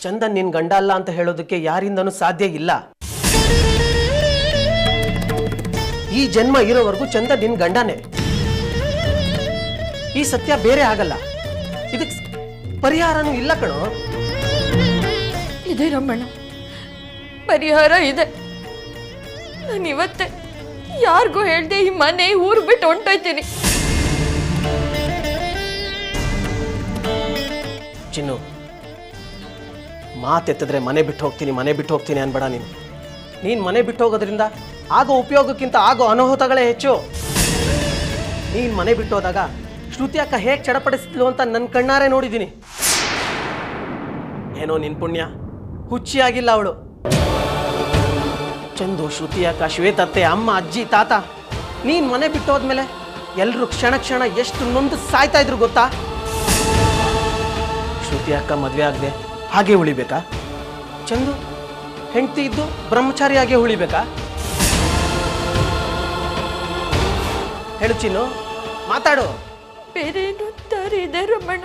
ಚಂದನ್ ನಿನ್ ಗಂಡ ಅಲ್ಲ ಅಂತ ಹೇಳೋದಕ್ಕೆ ಯಾರಿಂದನೂ ಸಾಧ್ಯ ಇಲ್ಲ ಈ ಜನ್ಮ ಇರೋವರೆಗೂ ಚಂದನ್ ನಿನ್ ಗಂಡನೇ ಈ ಸತ್ಯ ಬೇರೆ ಆಗಲ್ಲ ಇದಕ್ಕೆ ಪರಿಹಾರನೂ ಇಲ್ಲ ಕಣೋ ಇದೆ ರಮಣ್ಣ ಪರಿಹಾರ ಇದೆ ನಾನು ಇವತ್ತೇ ಯಾರಿಗೂ ಹೇಳ್ದೆ ಈ ಮನೆ ಊರು ಬಿಟ್ಟು ಹೊಂಟೋಯ್ತೀನಿ ಚಿನ್ನು ಮಾತೆತ್ತಿದ್ರೆ ಮನೆ ಬಿಟ್ಟು ಹೋಗ್ತೀನಿ ಮನೆ ಬಿಟ್ಟು ಹೋಗ್ತೀನಿ ಅನ್ಬೇಡ ನೀನು ನೀನು ಮನೆ ಬಿಟ್ಟು ಹೋಗೋದ್ರಿಂದ ಆಗೋ ಉಪಯೋಗಕ್ಕಿಂತ ಆಗೋ ಅನಾಹುತಗಳೇ ಹೆಚ್ಚು ನೀನು ಮನೆ ಬಿಟ್ಟು ಹೋದಾಗ ಶ್ರುತಿ ಅಕ್ಕ ಹೇಗೆ ಚಡಪಡಿಸಿದ್ಲು ಅಂತ ನನ್ನ ಕಣ್ಣಾರೆ ನೋಡಿದ್ದೀನಿ ಏನೋ ನಿನ್ ಪುಣ್ಯ ಹುಚ್ಚಿಯಾಗಿಲ್ಲ ಅವಳು ಚಂದು ಶ್ರುತಿ ಅಕ್ಕ ಶ್ವೇತತ್ತೆ ಅಮ್ಮ ಅಜ್ಜಿ ತಾತ ನೀನು ಮನೆ ಬಿಟ್ಟು ಹೋದ್ಮೇಲೆ ಎಲ್ಲರೂ ಕ್ಷಣ ಕ್ಷಣ ಎಷ್ಟು ನೊಂದು ಸಾಯ್ತಾ ಇದ್ರು ಗೊತ್ತಾ ಶ್ರುತಿ ಅಕ್ಕ ಮದುವೆ ಆಗದೆ ಹಾಗೆ ಉಳಿಬೇಕಾ ಚಂದು ಹೆಂಡತಿ ಇದ್ದು ಬ್ರಹ್ಮಚಾರಿಯಾಗೆ ಉಳಿಬೇಕಾ ಹೇಳು ಚಿನ್ನು ಮಾತಾಡು ಬೇರೆ ಏನು ದಾರಿ ಇದೆ ರಮಣ್ಣ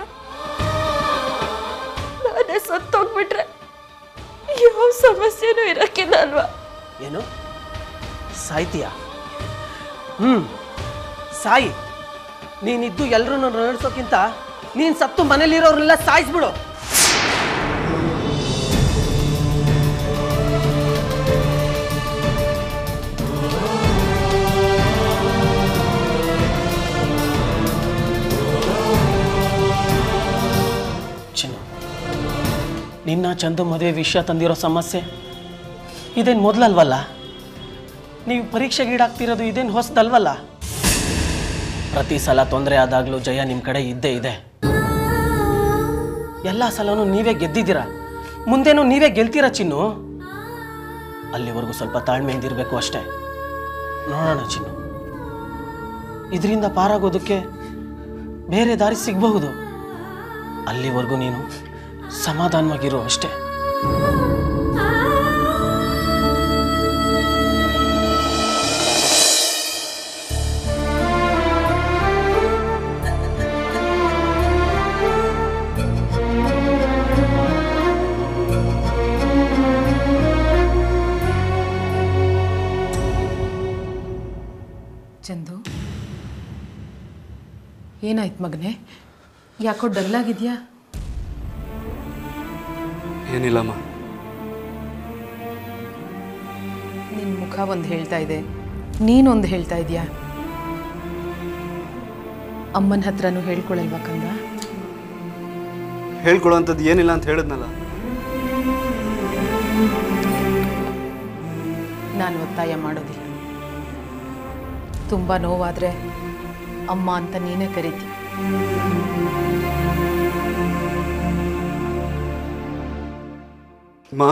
ನಾನೇ ಸತ್ತೋಗ್ಬಿಟ್ರೆ ಯಾವ ಸಮಸ್ಯೆನೂ ಇರಕ್ಕಿಲ್ಲ ಅಲ್ವಾ ಏನು ಸಾಯ್ತೀಯ ಹ್ಮ್ ಸಾಯಿ ನೀನಿದ್ದು ಎಲ್ಲರೂ ನಡೆಸೋಕ್ಕಿಂತ ನೀನು ಸತ್ತು ಮನೇಲಿರೋರೆಲ್ಲ ಸಾಯಿಸ್ಬಿಡು ಚಿನ್ನು ನಿನ್ನ ಚಂದು ಮದುವೆ ವಿಷಯ ತಂದಿರೋ ಸಮಸ್ಯೆ ಇದೇನು ಮೊದಲಲ್ವಲ್ಲ ನೀವು ಪರೀಕ್ಷೆಗೀಡಾಗ್ತಿರೋದು ಇದೇನು ಹೊಸದಲ್ವಲ್ಲ ಪ್ರತಿ ಸಲ ತೊಂದರೆ ಆದಾಗಲೂ ಜಯ ನಿಮ್ಮ ಕಡೆ ಇದ್ದೇ ಇದೆ ಎಲ್ಲ ಸಲನೂ ನೀವೇ ಗೆದ್ದಿದ್ದೀರಾ ಮುಂದೇನೂ ನೀವೇ ಗೆಲ್ತೀರಾ ಚಿನ್ನು ಅಲ್ಲಿವರೆಗೂ ಸ್ವಲ್ಪ ತಾಳ್ಮೆಯಿಂದ ಇರಬೇಕು ಅಷ್ಟೇ ನೋಡೋಣ ಚಿನ್ನು ಇದರಿಂದ ಪಾರಾಗೋದಕ್ಕೆ ಬೇರೆ ದಾರಿ ಸಿಗಬಹುದು ಅಲ್ಲಿವರೆಗೂ ನೀನು ಸಮಾಧಾನವಾಗಿರು ಅಷ್ಟೇ ಚಂದು ಏನಾಯ್ತು ಮಗನೇ ಯಾಕೋ ಡಲ್ಲಾಗಿದ್ಯಾ ಏನಿಲ್ಲಮ್ಮ ನಿನ್ನ ಮುಖ ಒಂದು ಹೇಳ್ತಾ ಇದೆ ನೀನೊಂದು ಹೇಳ್ತಾ ಇದೆಯಾ ಅಮ್ಮನ ಹತ್ರನೂ ಹೇಳ್ಕೊಳಲ್ವಾ ಕಂದ ಹೇಳ್ಕೊಳ್ಳೋಂಥದ್ದು ಏನಿಲ್ಲ ಅಂತ ಹೇಳಿದ್ನಲ್ಲ ನಾನು ಒತ್ತಾಯ ಮಾಡೋದಿಲ್ಲ ತುಂಬ ನೋವಾದರೆ ಅಮ್ಮ ಅಂತ ನೀನೇ ಕರಿತಿ ಮಾ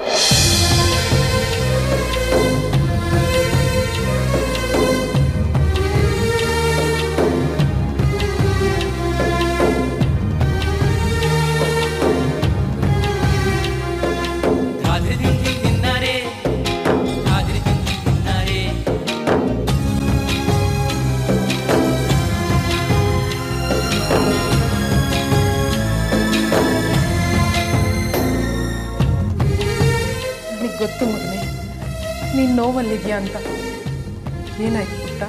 ನನಗೆ ಗೊತ್ತು ಮಗನೇ ನೀನು ನೋವಲ್ಲಿದ್ಯಾ ಅಂತ ಏನಾಯ್ತು ಪುಟ್ಟ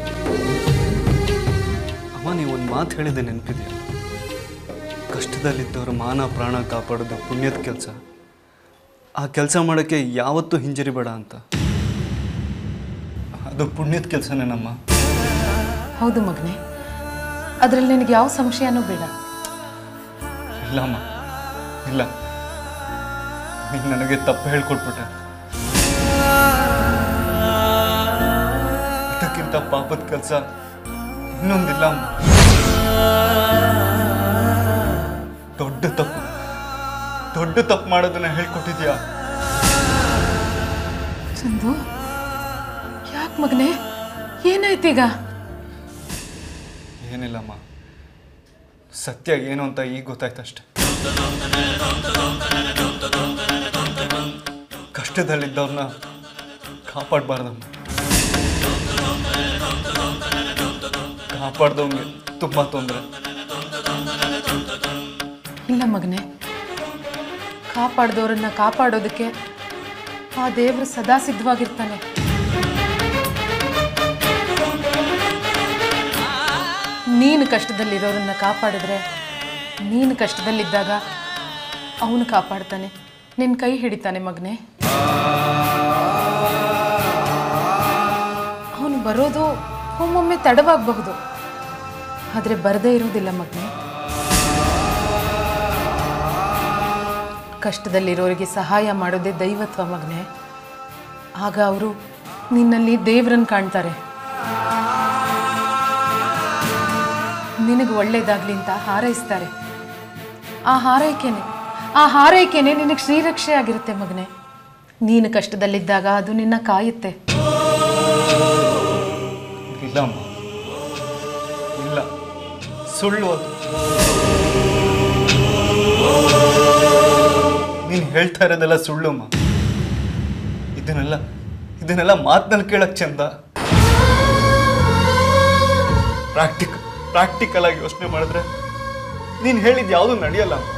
ಅಮ್ಮ ನೀವು ಒಂದು ಮಾತು ಹೇಳಿದೆ ನೆನಪಿದೆಯಾ ಕಷ್ಟದಲ್ಲಿದ್ದವ್ರ ಮಾನ ಪ್ರಾಣ ಕಾಪಾಡೋದು ಪುಣ್ಯದ ಕೆಲಸ ಆ ಕೆಲಸ ಮಾಡೋಕ್ಕೆ ಯಾವತ್ತೂ ಹಿಂಜರಿಬೇಡ ಅಂತ ಅದು ಪುಣ್ಯದ ಕೆಲಸನೇನಮ್ಮ ಹೌದು ಮಗನೇ ಅದರಲ್ಲಿ ನಿನಗೆ ಯಾವ ಸಂಶಯನೂ ಬೇಡ ಇಲ್ಲಮ್ಮ ಇಲ್ಲ ನೀನು ನನಗೆ ತಪ್ಪು ಹೇಳ್ಕೊಟ್ಬಿಟ್ಟೆ ಅದಕ್ಕಿಂತ ಪಾಪದ ಕೆಲಸ ಇನ್ನೊಂದಿಲ್ಲ ಅಮ್ಮ ದೊಡ್ಡ ತಪ್ಪು ದೊಡ್ಡ ತಪ್ಪು ಮಾಡೋದನ್ನ ಹೇಳ್ಕೊಟ್ಟಿದ್ಯಾ ಚಂದು ಯಾಕೆ ಮಗನೇ ಏನಾಯ್ತೀಗ ಏನಿಲ್ಲಮ್ಮ ಸತ್ಯ ಏನು ಅಂತ ಈಗ ಗೊತ್ತಾಯ್ತಷ್ಟೆ ಕಷ್ಟದಲ್ಲಿದ್ದವ್ರನ್ನ ಕಾಪಾಡಬಾರ್ದಮ್ಮ ಕಾಪಾಡ್ದವ್ನಿಗೆ ತುಂಬ ತೊಂದರೆ ಇಲ್ಲ ಮಗನೇ ಕಾಪಾಡ್ದವ್ರನ್ನ ಕಾಪಾಡೋದಕ್ಕೆ ಆ ದೇವರು ಸದಾ ಸಿದ್ಧವಾಗಿರ್ತಾನೆ ನೀನು ಕಷ್ಟದಲ್ಲಿರೋರನ್ನ ಕಾಪಾಡಿದ್ರೆ ನೀನು ಕಷ್ಟದಲ್ಲಿದ್ದಾಗ ಅವನು ಕಾಪಾಡ್ತಾನೆ ನಿನ್ನ ಕೈ ಹಿಡಿತಾನೆ ಮಗನೇ ಅವನು ಬರೋದು ಒಮ್ಮೊಮ್ಮೆ ತಡವಾಗಬಹುದು ಆದರೆ ಬರದೇ ಇರೋದಿಲ್ಲ ಮಗನೇ ಕಷ್ಟದಲ್ಲಿರೋರಿಗೆ ಸಹಾಯ ಮಾಡೋದೇ ದೈವತ್ವ ಮಗನೇ ಆಗ ಅವರು ನಿನ್ನಲ್ಲಿ ದೇವ್ರನ್ನ ಕಾಣ್ತಾರೆ ನಿನಗೆ ಒಳ್ಳೇದಾಗ್ಲಿ ಅಂತ ಹಾರೈಸ್ತಾರೆ ಆ ಹಾರೈಕೆನೆ ಆ ಹಾರೈಕೆನೆ ನಿನಗೆ ಶ್ರೀರಕ್ಷೆ ಆಗಿರುತ್ತೆ ಮಗನೇ ನೀನು ಕಷ್ಟದಲ್ಲಿದ್ದಾಗ ಅದು ನಿನ್ನ ಕಾಯುತ್ತೆ ಇಲ್ಲ ಅಮ್ಮ ಇಲ್ಲ ಸುಳ್ಳು ಅದು ನೀನು ಹೇಳ್ತಾ ಇರೋದೆಲ್ಲ ಸುಳ್ಳು ಅಮ್ಮ ಇದನ್ನೆಲ್ಲ ಇದನ್ನೆಲ್ಲ ಮಾತಲ್ಲಿ ಕೇಳಕ್ ಚಂದ ಪ್ರಾಕ್ಟಿಕಲ್ ಪ್ರಾಕ್ಟಿಕಲ್ ಆಗಿ ಯೋಚನೆ ಮಾಡಿದ್ರೆ ನೀನು ಹೇಳಿದ ಯಾವುದು ನಡೆಯಲ್ಲ ಅಮ್ಮ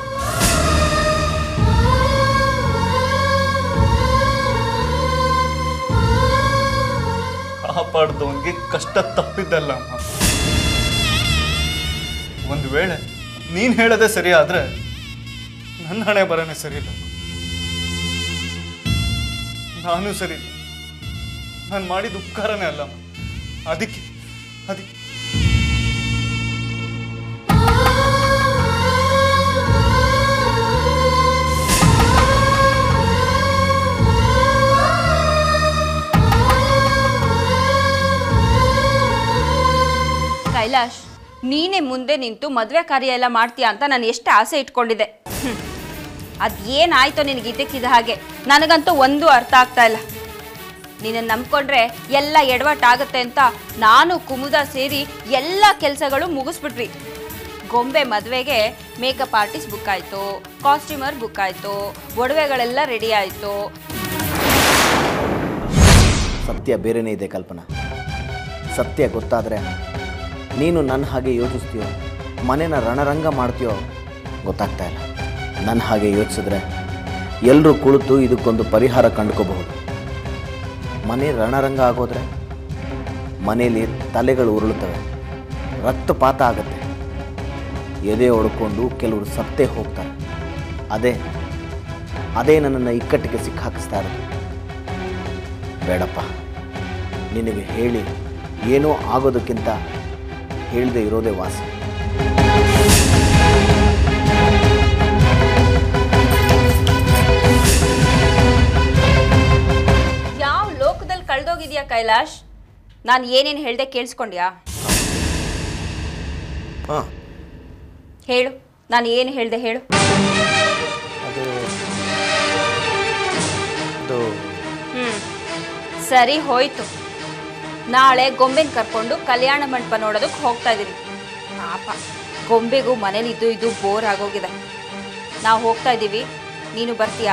ಕಾಪಾಡ್ದವನಿಗೆ ಕಷ್ಟ ತಪ್ಪಿದ್ದಲ್ಲ ಅಮ್ಮ ಒಂದು ವೇಳೆ ನೀನು ಹೇಳೋದೇ ಸರಿ ಆದ್ರೆ ನನ್ನ ಹಣೆ ಬರನೇ ಸರಿ ಇಲ್ಲ ನಾನು ಸರಿ ಇಲ್ಲ ನಾನು ಮಾಡಿದ ಉಪಕಾರನೇ ಅಲ್ಲ ಅಮ್ಮ. ಅದಕ್ಕೆ ಅದಕ್ಕೆ ಕೈಲಾಶ್ ನೀನೇ ಮುಂದೆ ನಿಂತು ಮದುವೆ ಕಾರ್ಯ ಎಲ್ಲ ಮಾಡ್ತೀಯ ಅಂತ ನಾನು ಎಷ್ಟು ಆಸೆ ಇಟ್ಕೊಂಡಿದ್ದೆ ಹ್ಮ್. ಅದೇನಾಯ್ತೋ ನಿನಗೆ ಇದಕ್ಕಿದ ಹಾಗೆ ನನಗಂತೂ ಒಂದು ಅರ್ಥ ಆಗ್ತಾ ಇಲ್ಲ ನಿನ್ನ ನಂಬ್ಕೊಂಡ್ರೆ ಎಲ್ಲ ಎಡವಟ್ಟಾಗತ್ತೆ ಅಂತ ನಾನು ಕುಮುದ ಸೇರಿ ಎಲ್ಲ ಕೆಲಸಗಳು ಮುಗಿಸ್ಬಿಟ್ವಿ ಗೊಂಬೆ ಮದುವೆಗೆ ಮೇಕಪ್ ಆರ್ಟಿಸ್ಟ್ ಬುಕ್ ಆಯಿತು ಕಾಸ್ಟ್ಯೂಮರ್ ಬುಕ್ ಆಯಿತು ಒಡವೆಗಳೆಲ್ಲ ರೆಡಿ ಆಯಿತು ಸತ್ಯ ಬೇರೆನೇ ಇದೆ ಕಲ್ಪನಾ ಸತ್ಯ ಗೊತ್ತಾದರೆ ನೀನು ನನ್ನ ಹಾಗೆ ಯೋಚಿಸ್ತೀಯೋ ಮನೇನ ರಣರಂಗ ಮಾಡ್ತೀಯೋ ಗೊತ್ತಾಗ್ತಾ ಇಲ್ಲ ನನ್ನ ಹಾಗೆ ಯೋಚಿಸಿದ್ರೆ ಎಲ್ಲರೂ ಕುಳಿತು ಇದಕ್ಕೊಂದು ಪರಿಹಾರ ಕಂಡುಕೋಬಹುದು ಮನೆ ರಣರಂಗ ಆಗೋದ್ರೆ ಮನೆಯಲ್ಲಿ ತಲೆಗಳು ಉರುಳುತ್ತವೆ ರಕ್ತಪಾತ ಆಗುತ್ತೆ ಎದೆ ಹೊಡ್ಕೊಂಡು ಕೆಲವರು ಸತ್ತೇ ಹೋಗ್ತಾರೆ ಅದೇ ಅದೇ ನನ್ನನ್ನು ಇಕ್ಕಟ್ಟಿಗೆ ಸಿಕ್ಕಾಕಿಸ್ತಾ ಇರೋದು ಬೇಡಪ್ಪ ನಿನಗೆ ಹೇಳಿ ಏನೋ ಆಗೋದಕ್ಕಿಂತ ಹೇಳದೆ ಇರೋದೇ ವಾಸಿ ಯಾವ ಲೋಕದಲ್ಲಿ ಕಳೆದೋಗಿದ್ಯಾ ಕೈಲಾಶ್ ನಾನು ಏನೇನು ಹೇಳ್ದೆ ಕೇಳಿಸ್ಕೊಂಡ್ಯಾ ಹಾಂ ಹೇಳು ನಾನು ಏನು ಹೇಳ್ದೆ ಹೇಳು ಅದು ಅದು ಹ್ಞೂ ಸರಿ ಹೋಯ್ತು ನಾಳೆ ಗೊಂಬೆನ ಕರ್ಕೊಂಡು ಕಲ್ಯಾಣ ಮಂಟಪ ನೋಡೋದಕ್ಕೆ ಹೋಗ್ತಾ ಇದ್ದೀನಿ ಪಾಪ ಗೊಂಬೆಗೂ ಮನೇಲಿ ಇದ್ದು ಇದು ಬೋರ್ ಆಗೋಗಿದೆ ನಾವು ಹೋಗ್ತಾ ಇದ್ದೀವಿ ನೀನು ಬರ್ತೀಯಾ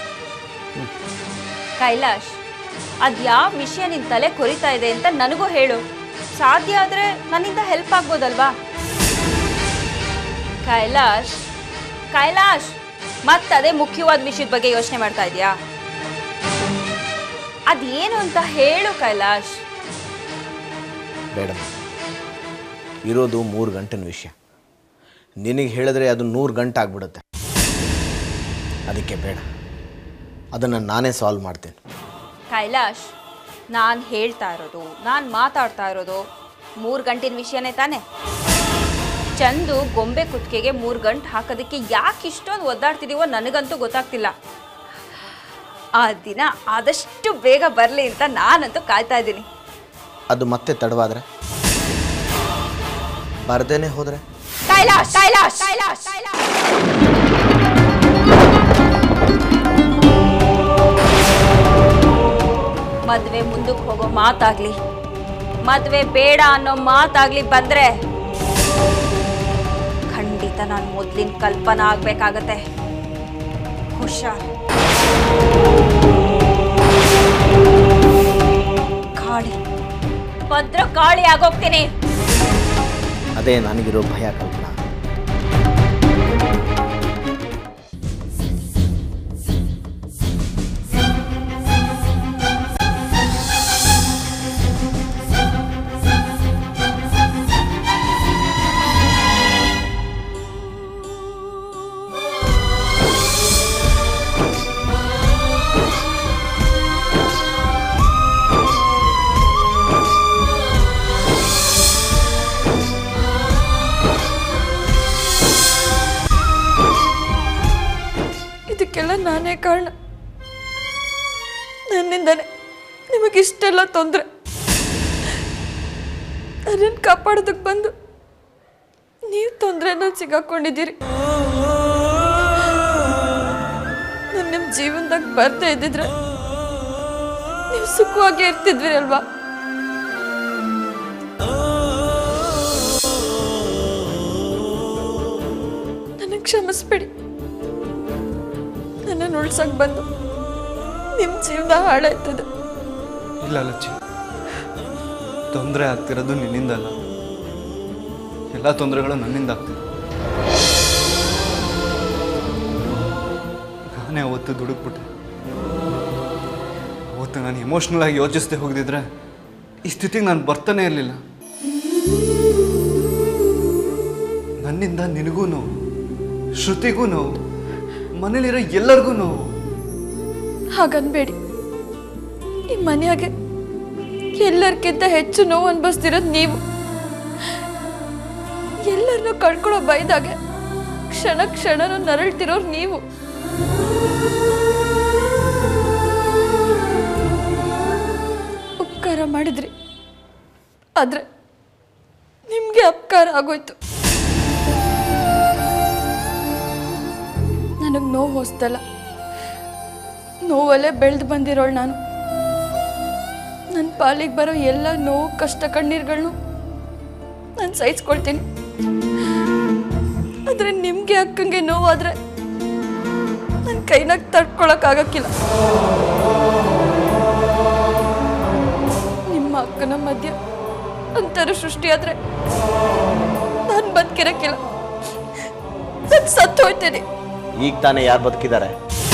ಕೈಲಾಶ್ ಅದ್ಯಾವ ವಿಷಯ ನಿನ್ನ ತಲೆ ಕೊರಿತಾ ಇದೆ ಅಂತ ನನಗೂ ಹೇಳು ಸಾಧ್ಯ ಆದರೆ ನನ್ನಿಂದ ಹೆಲ್ಪ್ ಆಗ್ಬೋದಲ್ವಾ ಕೈಲಾಶ್ ಕೈಲಾಶ್ ಮತ್ತದೇ ಮುಖ್ಯವಾದ ವಿಷಯದ ಬಗ್ಗೆ ಯೋಚನೆ ಮಾಡ್ತಾ ಇದೆಯಾ ಅದೇನು ಅಂತ ಹೇಳು ಕೈಲಾಶ್ ಬೇಡ ಇರೋದು ಮೂರು ಗಂಟೆನ ವಿಷಯ ನಿನಗೆ ಹೇಳಿದ್ರೆ ಅದು ನೂರು ಗಂಟೆ ಆಗ್ಬಿಡುತ್ತೆ ಅದಕ್ಕೆ ಬೇಡ ಅದನ್ನು ನಾನೇ ಸಾಲ್ವ್ ಮಾಡ್ತೇನೆ ಕೈಲಾಶ್ ನಾನು ಹೇಳ್ತಾ ಇರೋದು ನಾನು ಮಾತಾಡ್ತಾ ಇರೋದು ಮೂರು ಗಂಟಿನ ವಿಷಯನೇ ತಾನೆ ಚಂದು ಗೊಂಬೆ ಕುತ್ತಿಗೆಗೆ ಮೂರು ಗಂಟೆ ಹಾಕೋದಕ್ಕೆ ಯಾಕೆ ಇಷ್ಟೊಂದು ಒದ್ದಾಡ್ತಿದೀವೋ ನನಗಂತೂ ಗೊತ್ತಾಗ್ತಿಲ್ಲ ಆ ದಿನ ಆದಷ್ಟು ಬೇಗ ಬರಲಿ ಅಂತ ನಾನಂತೂ ಕಾಯ್ತಾ ಇದ್ದೀನಿ ಅದು ಮತ್ತೆ ತಡವಾದರೆ ಬರ್ದೇನೆ ಹೋದರೆ ಕೈಲಾಶ್ ಕೈಲಾಶ್ ಕೈಲಾಶ್ ಕೈಲಾಶ್ ಮದ್ವೆ ಮುಂದಕ್ಕೆ ಹೋಗೋ ಮಾತಾಗ್ಲಿ ಮದ್ವೆ ಬೇಡ ಅನ್ನೋ ಮಾತಾಗ್ಲಿ ಬಂದ್ರೆ ಖಂಡಿತ ನಾನು ಮೊದ್ಲಿನ ಕಲ್ಪನಾ ಆಗ್ಬೇಕಾಗತ್ತೆ ಹುಷಾರ್ ಕಾಳಿ ಭದ್ರ ಕಾಳಿ ಆಗೋಗ್ತೀನಿ ಅದೇ ನನಗಿರೋ ಭಯ ಕಲ್ಪನಾ ಇದಕ್ಕೆಲ್ಲ ನಾನೇ ಕಾರಣ ನನ್ನಿಂದನೇ ನಿಮಗಿಷ್ಟೆಲ್ಲ ತೊಂದರೆ ನನ್ನನ್ನು ಕಾಪಾಡೋದಕ್ಕೆ ಬಂದು ನೀವು ತೊಂದರೆನಲ್ಲಿ ಸಿಗಾಕೊಂಡಿದ್ದೀರಿ ನಾನು ನಿಮ್ಮ ಜೀವನದಾಗ ಬರ್ದೇ ಇದ್ದಿದ್ರೆ ನೀವು ಸುಖವಾಗಿ ಇರ್ತಿದ್ವಿ ಅಲ್ವಾ ನನಗೆ ಕ್ಷಮಿಸ್ಬಿಡಿ ನನ್ನನ್ನು ಉಳ್ಸಕ್ ಬಂದು ನಿಮ್ಮ ಜೀವನ ಹಾಳಾಯ್ತದೆ ಇಲ್ಲ ಲಚ್ಚಿ ತೊಂದರೆ ಆಗ್ತಿರೋದು ನಿನ್ನಿಂದಲ್ಲ ಎಲ್ಲ ತೊಂದರೆಗಳು ನನ್ನಿಂದ ಆಗ್ತಿದೆ ನಾನೇ ಅವತ್ತು ದುಡುಕ್ಬಿಟ್ಟೆ ಅವತ್ತು ನಾನು ಎಮೋಷ್ನಲ್ ಆಗಿ ಯೋಚಿಸದೆ ಹೋಗದಿದ್ರೆ ಈ ಸ್ಥಿತಿಗೆ ನಾನು ಬರ್ತಾನೆ ಇರಲಿಲ್ಲ ನನ್ನಿಂದ ನಿನಗೂ ನೋವು ಶ್ರುತಿಗೂ ನೋವು ಮನೇಲಿರೋ ಎಲ್ಲರಿಗೂ ನೋವು ಹಾಗನ್ಬೇಡಿ ಈ ಮನೆಯಾಗೆ ಎಲ್ಲರಿಗಿಂತ ಹೆಚ್ಚು ನೋವು ಅನ್ಭವಿಸ್ತಿರೋದು ನೀವು ಎಲ್ಲರನ್ನೂ ಕಳ್ಕೊಳ್ಳೋ ಬೈದಾಗೆ ಕ್ಷಣ ಕ್ಷಣನೂ ನರಳ್ತಿರೋರು ನೀವು ಉಪಕಾರ ಮಾಡಿದ್ರಿ ಆದ್ರೆ ನಿಮ್ಗೆ ಅಪಕಾರ ಆಗೋಯ್ತು ನನಗೆ ನೋವು ಹೊಸ್ತಲ್ಲ ನೋವಲ್ಲೇ ಬೆಳೆದು ಬಂದಿರೋಳು ನಾನು ನನ್ನ ಪಾಲಿಗೆ ಬರೋ ಎಲ್ಲ ನೋವು ಕಷ್ಟ ಕಣ್ಣೀರುಗಳನ್ನು ನಾನು ಸಹಿಸ್ಕೊಳ್ತೀನಿ ಆದರೆ ನಿಮಗೆ ಅಕ್ಕಂಗೆ ನೋವಾದರೆ ನನ್ನ ಕೈನಾಗ ತಡ್ಕೊಳಕ್ಕಾಗಕ್ಕಿಲ್ಲ ನಿಮ್ಮ ಅಕ್ಕನ ಮಧ್ಯ ಅಂತರ ಸೃಷ್ಟಿಯಾದರೆ ನಾನು ಬದುಕಿರಕ್ಕಿಲ್ಲ ನಾನು ಸತ್ತು ಹೋಯ್ತೇನೆ ಈಗ ತಾನೇ ಯಾರು ಬದುಕಿದ್ದಾರೆ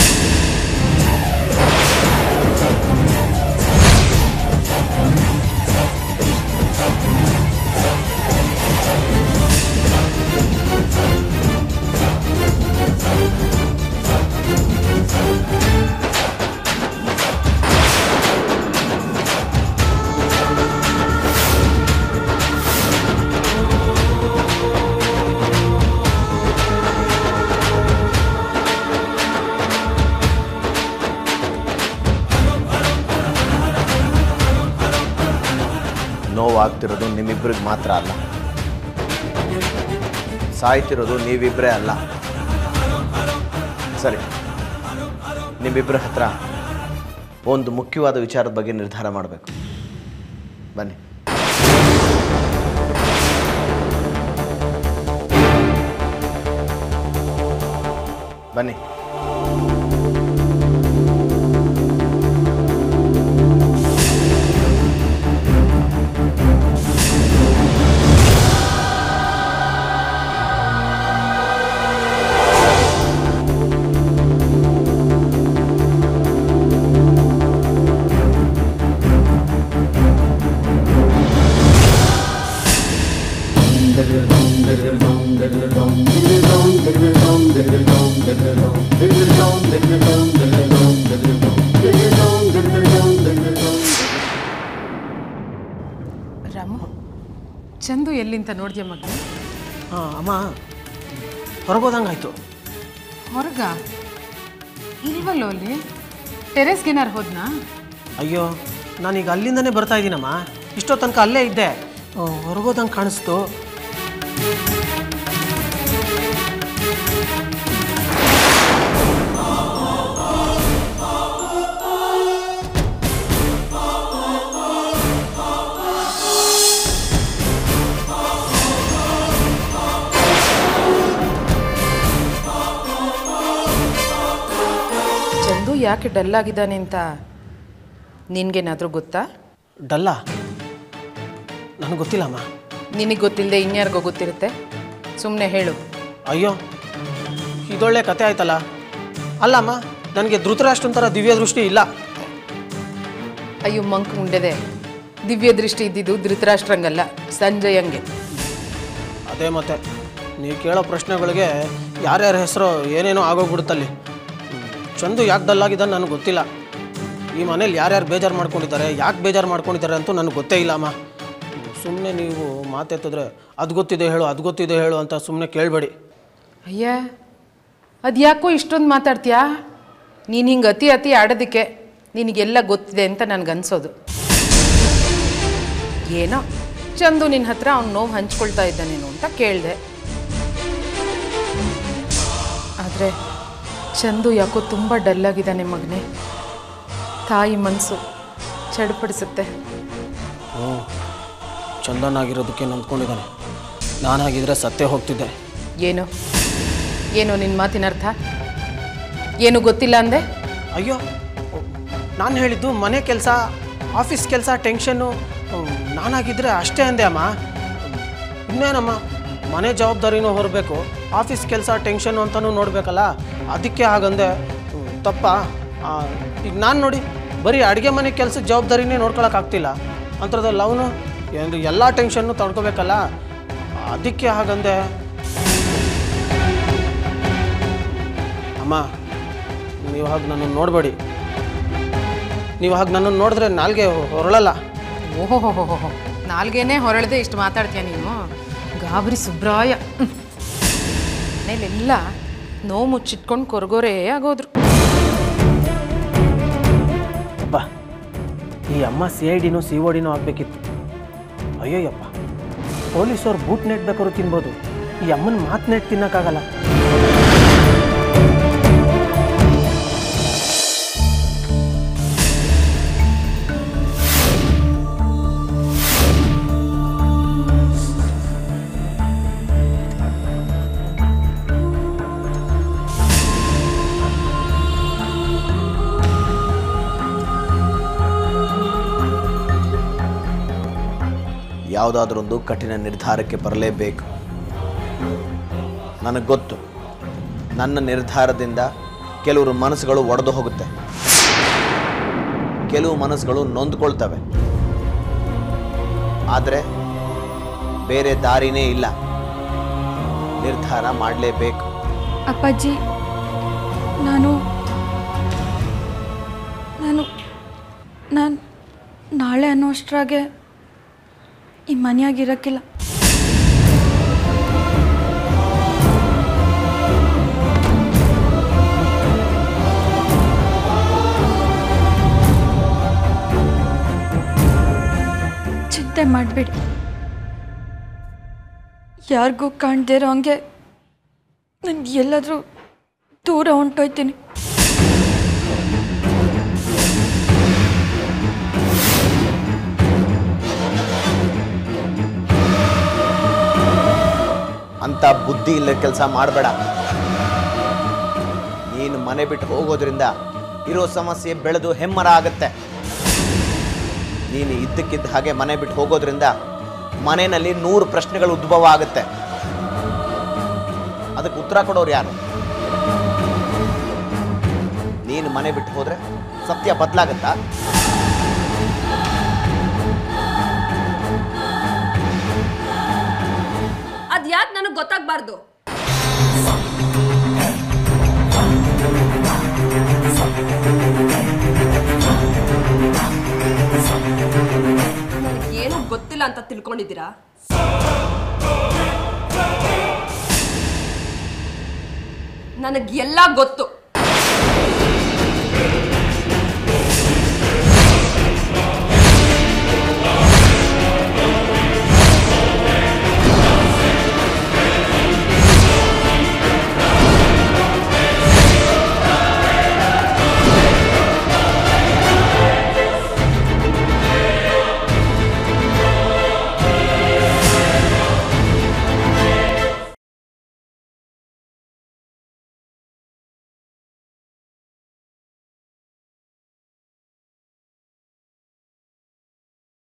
ನೋವಾಗ್ತಿರೋದು ನಿಮ್ಮಿಬ್ಬರಿಗೆ ಮಾತ್ರ ಅಲ್ಲ ಸಾಯ್ತಿರೋದು ನೀವಿಬ್ಬರೇ ಅಲ್ಲ ಸರಿ ನಿಮ್ಮಿಬ್ಬರ ಹತ್ರ ಒಂದು ಮುಖ್ಯವಾದ ವಿಚಾರದ ಬಗ್ಗೆ ನಿರ್ಧಾರ ಮಾಡಬೇಕು ಬನ್ನಿ ಬನ್ನಿ ರಾಮು ಚಂದು ಎಲ್ಲಿಂತ ನೋಡಿದ್ಯ ಮಗ ಹಾಂ ಅಮ್ಮ ಹೊರಗೋದಂಗಾಯ್ತು ಹೊರಗ ಇಲ್ವಲ್ಲೋ ಅಲ್ಲಿ ಟೆರೆಸ್ಗೇನಾರು ಹೋದ್ನಾ ಅಯ್ಯೋ ನಾನೀಗ ಅಲ್ಲಿಂದನೇ ಬರ್ತಾ ಇದ್ದೀನಮ್ಮ ಇಷ್ಟೋ ತನಕ ಅಲ್ಲೇ ಇದ್ದೆ ಹೊರಗೋದಂಗೆ ಕಾಣಿಸ್ತು ಚಂದು ಯಾಕೆ ಡಲ್ ಆಗಿದ್ದಾನೆ ಅಂತ ನಿನ್ಗೇನಾದರೂ ಗೊತ್ತಾ ಡಲ್ಲ ನನಗೆ ಗೊತ್ತಿಲ್ಲಮ್ಮ ನಿನಗೆ ಗೊತ್ತಿಲ್ಲದೆ ಇನ್ಯಾರಿಗೋ ಗೊತ್ತಿರುತ್ತೆ ಸುಮ್ಮನೆ ಹೇಳು ಅಯ್ಯೋ ಇದೊಳ್ಳೆ ಕತೆ ಆಯ್ತಲ್ಲ ಅಲ್ಲಮ್ಮ ನನಗೆ ಧೃತರಾಷ್ಟ್ರನ್ ಥರ ದಿವ್ಯ ದೃಷ್ಟಿ ಇಲ್ಲ ಅಯ್ಯೋ ಮಂಕ್ ಮುಂಡೆದೆ ದಿವ್ಯ ದೃಷ್ಟಿ ಇದ್ದಿದ್ದು ಧೃತರಾಷ್ಟ್ರಂಗಲ್ಲ ಸಂಜಯಂಗೆ ಅದೇ ಮತ್ತೆ ನೀವು ಕೇಳೋ ಪ್ರಶ್ನೆಗಳಿಗೆ ಯಾರ್ಯಾರ ಹೆಸರು ಏನೇನೋ ಆಗೋಗ್ಬಿಡುತ್ತಲ್ಲಿ ಹ್ಮ್. ಚಂದು ಯಾಕೆ ಡಲ್ಲಾಗಿದ್ದಾನೆ ನನಗೆ ಗೊತ್ತಿಲ್ಲ ಈ ಮನೇಲಿ ಯಾರ್ಯಾರು ಬೇಜಾರು ಮಾಡ್ಕೊಂಡಿದ್ದಾರೆ ಯಾಕೆ ಬೇಜಾರು ಮಾಡ್ಕೊಂಡಿದ್ದಾರೆ ಅಂತೂ ನನಗೆ ಗೊತ್ತೇ ಇಲ್ಲ ಅಮ್ಮ ಸುಮ್ಮನೆ ನೀವು ಮಾತೆತ್ತಿದ್ರೆ ಅದು ಗೊತ್ತಿದೆ ಹೇಳು ಅದು ಗೊತ್ತಿದೆ ಹೇಳು ಅಂತ ಸುಮ್ಮನೆ ಕೇಳಬೇಡಿ ಅಯ್ಯ ಅದು ಯಾಕೋ ಇಷ್ಟೊಂದು ಮಾತಾಡ್ತೀಯಾ ನೀನು ಹಿಂಗೆ ಅತಿ ಅತಿ ಆಡೋದಕ್ಕೆ ನಿನಗೆಲ್ಲ ಗೊತ್ತಿದೆ ಅಂತ ನನಗನ್ಸೋದು ಏನೋ ಚಂದು ನಿನ್ನ ಹತ್ರ ಅವ್ನು ನೋವು ಹಂಚ್ಕೊಳ್ತಾ ಇದ್ದಾನೇನು ಅಂತ ಕೇಳಿದೆ ಆದರೆ ಚಂದು ಯಾಕೋ ತುಂಬ ಡಲ್ಲಾಗಿದ್ದಾನೆ ಮಗನೇ ತಾಯಿ ಮನಸ್ಸು ಚಡ್ಪಡಿಸುತ್ತೆ ಹ್ಞೂ ಚಂದನ್ ಆಗಿರೋದಕ್ಕೆ ನಂದ್ಕೊಂಡಿದ್ದಾನೆ ನಾನಾಗಿದ್ರೆ ಸತ್ತೇ ಹೋಗ್ತಿದ್ದೆ ಏನು ಏನು ನಿನ್ನ ಮಾತಿನ ಅರ್ಥ ಏನು ಗೊತ್ತಿಲ್ಲ ಅಂದೆ ಅಯ್ಯೋ ನಾನು ಹೇಳಿದ್ದು ಮನೆ ಕೆಲಸ ಆಫೀಸ್ ಕೆಲಸ ಟೆನ್ಷನ್ನು ನಾನಾಗಿದ್ದರೆ ಅಷ್ಟೇ ಅಂದೆ ಅಮ್ಮ ಇನ್ನೇನಮ್ಮ ಮನೆ ಜವಾಬ್ದಾರಿನೂ ಹೊರಬೇಕು ಆಫೀಸ್ ಕೆಲಸ ಟೆನ್ಷನ್ನು ಅಂತಲೂ ನೋಡಬೇಕಲ್ಲ ಅದಕ್ಕೆ ಹಾಗಂದೆ ಹ್ಮ್, ತಪ್ಪ ಆ, ಈಗ ನಾನು ನೋಡಿ ಬರೀ ಅಡುಗೆ ಮನೆ ಕೆಲಸದ ಜವಾಬ್ದಾರಿನೇ ನೋಡ್ಕೊಳಕ್ಕಾಗ್ತಿಲ್ಲ ಅಂಥದ್ರಲ್ಲಿ ಅವನು ಏನು ಎಲ್ಲ ಟೆನ್ಷನ್ನು ತಡ್ಕೋಬೇಕಲ್ಲ ಅದಕ್ಕೆ ಹಾಗಂದೆ ಅಮ್ಮ ನೀವು ಹಾಗೆ ನನ್ನನ್ನು ನೋಡಬೇಡಿ ನೀವು ಹಾಗೆ ನನ್ನನ್ನು ನೋಡಿದ್ರೆ ನಾಲ್ಗೆ ಹೊರಳಲ್ಲ ಓಹೋ ಹೋ ಹೋ ಹೋ ನಾಲ್ಗೇನೆ ಹೊರಳದೆ ಇಷ್ಟು ಮಾತಾಡ್ತೀಯ ನೀನು ಗಾಬರಿ ಸುಬ್ರಾಯ ಹ್ಮ್. ಮನೇಲೆಲ್ಲ ನೋವು ಮುಚ್ಚಿಟ್ಕೊಂಡು ಕೊರಗೋರೇ ಆಗೋದ್ರು ಅಪ್ಪ ಈ ಅಮ್ಮ ಸಿ ಐ ಡಿನೂ ಸಿ ಓ ಡಿನೂ ಆಗಬೇಕಿತ್ತು ಅಯ್ಯೋಯ್ಯಪ್ಪ ಪೊಲೀಸವ್ರು ಬೂಟ್ ನೆಟ್ ಬೇಕಾದ್ರು ತಿನ್ಬೋದು ಈ ಅಮ್ಮನ ಮಾತು ನೆಟ್ ತಿನ್ನೋಕ್ಕಾಗಲ್ಲ ಯಾವುದಾದ್ರೊಂದು ಕಠಿಣ ನಿರ್ಧಾರಕ್ಕೆ ಬರಲೇಬೇಕು ನನಗೆ ಗೊತ್ತು ನನ್ನ ನಿರ್ಧಾರದಿಂದ ಕೆಲವರು ಮನಸ್ಸುಗಳು ಒಡೆದು ಹೋಗುತ್ತೆ ಕೆಲವು ಮನಸ್ಸುಗಳು ನೊಂದ್ಕೊಳ್ತವೆ ಆದರೆ ಬೇರೆ ದಾರಿನೇ ಇಲ್ಲ ನಿರ್ಧಾರ ಮಾಡಲೇಬೇಕು ಅಪ್ಪಾಜಿ ನಾನು ನಾನು ನಾನು ನಾಳೆ ಅನ್ನೋಷ್ಟ್ರಾಗೆ ಈ ಮನೆಯಾಗಿರೋಕ್ಕಿಲ್ಲ ಚಿಂತೆ ಮಾಡಬೇಡಿ ಯಾರಿಗೂ ಕಾಣದೇ ಇರೋ ಹಂಗೆ ನಾನು ಎಲ್ಲಾದರೂ ದೂರ ಹೊಂಟೋಯ್ತೀನಿ ಅಂತ ಬುದ್ಧಿ ಇಲ್ಲ ಕೆಲಸ ಮಾಡಬೇಡ ನೀನು ಮನೆ ಬಿಟ್ಟು ಹೋಗೋದ್ರಿಂದ ಇರೋ ಸಮಸ್ಯೆ ಬೆಳೆದು ಹೆಮ್ಮರ ಆಗತ್ತೆ ನೀನು ಇದ್ದಕ್ಕಿದ್ದ ಹಾಗೆ ಮನೆ ಬಿಟ್ಟು ಹೋಗೋದ್ರಿಂದ ಮನೆಯಲ್ಲಿ ನೂರು ಪ್ರಶ್ನೆಗಳು ಉದ್ಭವ ಆಗುತ್ತೆ ಅದಕ್ಕೆ ಉತ್ತರ ಕೊಡೋರು ಯಾರು ನೀನು ಮನೆ ಬಿಟ್ಟು ಹೋದ್ರೆ ಸತ್ಯ ಬದಲಾಗತ್ತಾ ಅದ್ ಯಾಕೆ ನನಗೆ ಗೊತ್ತಾಗ್ಬಾರ್ದು ಏನು ಗೊತ್ತಿಲ್ಲ ಅಂತ ತಿಳ್ಕೊಂಡಿದ್ದೀರಾ ನನಗೆ ಎಲ್ಲ ಗೊತ್ತು